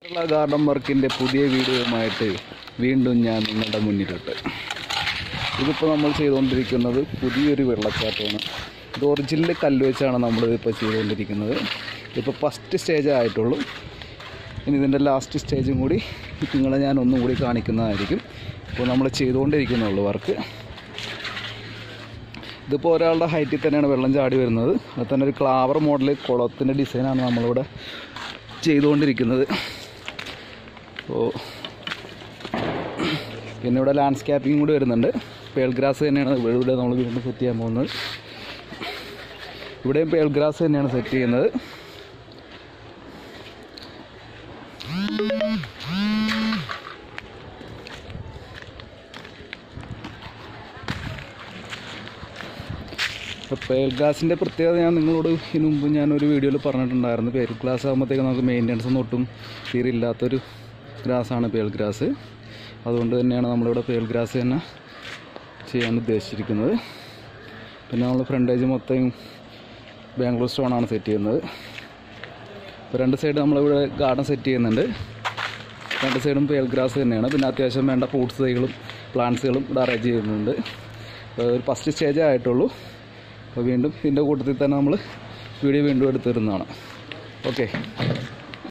Kerala garden വർക്കിൻ്റെ പുതിയ വീഡിയോയുമായിട്ട് വീണ്ടും ഞാൻ നിങ്ങളുടെ മുന്നിലോട്ട് ഇതിപ്പോൾ നമ്മൾ ചെയ്തുകൊണ്ടിരിക്കുന്നത് പുതിയൊരു വെള്ളച്ചാട്ടമാണ് ഇത് ഒറിജിനൽ കല്ല് വെച്ചാണ് നമ്മൾ ഇപ്പോൾ ചെയ്തുകൊണ്ടിരിക്കുന്നത് ഇപ്പോൾ ഫസ്റ്റ് സ്റ്റേജ് ആയിട്ടുള്ളൂ ഇനി ഇതിൻ്റെ ലാസ്റ്റ് സ്റ്റേജും കൂടി നിങ്ങളെ ഞാൻ ഒന്നും കൂടി കാണിക്കുന്നതായിരിക്കും ഇപ്പോൾ നമ്മൾ ചെയ്തുകൊണ്ടിരിക്കുന്നുള്ളൂ വർക്ക് ഇതിപ്പോൾ ഒരാളുടെ ഹൈറ്റിൽ തന്നെയാണ് വെള്ളം ചാടി വരുന്നത് അത് തന്നെ ഒരു ക്ലാവർ മോഡൽ കുളത്തിൻ്റെ ഡിസൈനാണ് നമ്മളിവിടെ ചെയ്തുകൊണ്ടിരിക്കുന്നത് അപ്പോൾ പിന്നെ ഇവിടെ ലാൻഡ്സ്കേപ്പിംഗ് കൂടി വരുന്നുണ്ട് പേൾ ഗ്രാസ് തന്നെയാണ് ഇവിടെ നമ്മൾ വീണ്ടും സെറ്റ് ചെയ്യാൻ പോകുന്നത് ഇവിടെയും പേൾ ഗ്രാസ് തന്നെയാണ് സെറ്റ് ചെയ്യുന്നത് ഇപ്പോൾ പേൽ ഗ്ലാസിൻ്റെ പ്രത്യേകത ഞാൻ നിങ്ങളോട് ഇതിനു മുമ്പ് ഞാനൊരു വീഡിയോയിൽ പറഞ്ഞിട്ടുണ്ടായിരുന്നു പേൽ ഗ്ലാസ് ആകുമ്പോഴത്തേക്ക് നമുക്ക് മെയിൻ്റനൻസ് ഒന്നും ഒട്ടും തീരെ ഇല്ലാത്തൊരു ഗ്രാസാണ് പേൽ ഗ്രാസ് അതുകൊണ്ട് തന്നെയാണ് നമ്മളിവിടെ പേൽ ഗ്രാസ് തന്നെ ചെയ്യാൻ ഉദ്ദേശിച്ചിരിക്കുന്നത് പിന്നെ നമ്മൾ ഫ്രണ്ടേജ് മൊത്തം ബാംഗ്ലൂർ സ്റ്റോണാണ് സെറ്റ് ചെയ്യുന്നത് ഇപ്പോൾ രണ്ട് സൈഡ് നമ്മളിവിടെ ഗാർഡൻ സെറ്റ് ചെയ്യുന്നുണ്ട് രണ്ട് സൈഡും പേൽ ഗ്രാസ് തന്നെയാണ് പിന്നെ അത്യാവശ്യം വേണ്ട ഫ്രൂട്ട്സ് തൈകളും പ്ലാന്റ്സുകളും ഇവിടെ അറേഞ്ച് ചെയ്യുന്നുണ്ട് അപ്പോൾ ഒരു ഫസ്റ്റ് സ്റ്റേജേ ആയിട്ടുള്ളൂ അപ്പോൾ വീണ്ടും ഇതിൻ്റെ കൂട്ടത്തിൽ തന്നെ നമ്മൾ വീഡിയോ വീണ്ടും എടുത്തു തരുന്നതാണ് ഓക്കെ